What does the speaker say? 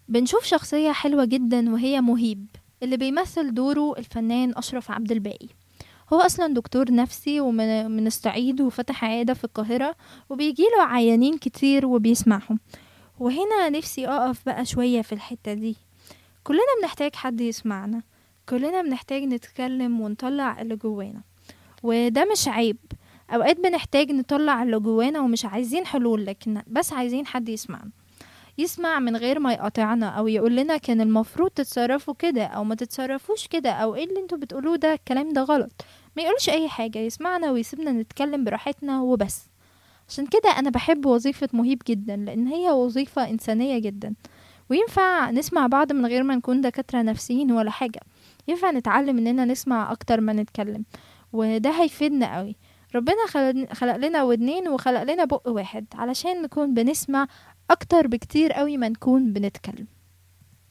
بنشوف شخصية حلوة جدا وهي مهيب اللي بيمثل دوره الفنان أشرف عبد الباقي هو أصلا دكتور نفسي ومن من الصعيد وفتح عيادة في القاهرة وبيجيله عيانين كتير وبيسمعهم وهنا نفسي أقف بقى شوية في الحتة دي كلنا بنحتاج حد يسمعنا كلنا بنحتاج نتكلم ونطلع اللي جوانا وده مش عيب أوقات بنحتاج نطلع اللي جوانا ومش عايزين حلول لكن بس عايزين حد يسمعنا يسمع من غير ما يقاطعنا او يقول لنا كان المفروض تتصرفوا كده او ما تتصرفوش كده او ايه اللي انتوا بتقولوه ده الكلام ده غلط ما يقولش اي حاجة يسمعنا ويسيبنا نتكلم براحتنا وبس عشان كده انا بحب وظيفة مهيب جدا لان هي وظيفة انسانية جدا وينفع نسمع بعض من غير ما نكون دكاترة نفسيين ولا حاجة ينفع نتعلم اننا نسمع اكتر ما نتكلم وده هيفيدنا قوي ربنا خلق خلق لنا ودنين وخلق لنا بق واحد علشان نكون بنسمع اكتر بكتير قوي ما نكون بنتكلم